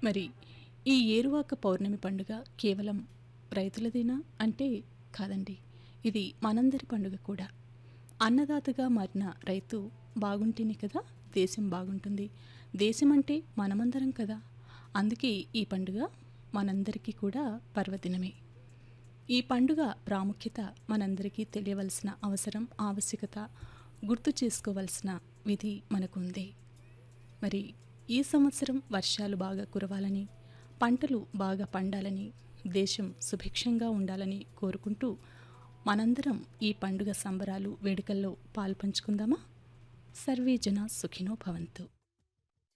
మరి ఈ ఏరువాక పౌర్ణమి పండుగ కేవలం రైతులదేనా అంటే కాదండి ఇది మనందరి పండుగ కూడా అన్నదాతగా మారిన రైతు బాగుంటేనే కదా దేశం బాగుంటుంది దేశం అంటే మనమందరం కదా అందుకే ఈ పండుగ మనందరికీ కూడా పర్వదినమే ఈ పండుగ ప్రాముఖ్యత మనందరికీ తెలియవలసిన అవసరం ఆవశ్యకత గుర్తు చేసుకోవలసిన విధి మనకుంది మరి ఈ సంవత్సరం వర్షాలు బాగా కురవాలని పంటలు బాగా పండాలని దేశం సుభిక్షంగా ఉండాలని కోరుకుంటూ మనందరం ఈ పండుగ సంబరాలు వేడుకల్లో పాల్పంచుకుందామా సర్వే జన సుఖినో భవంతు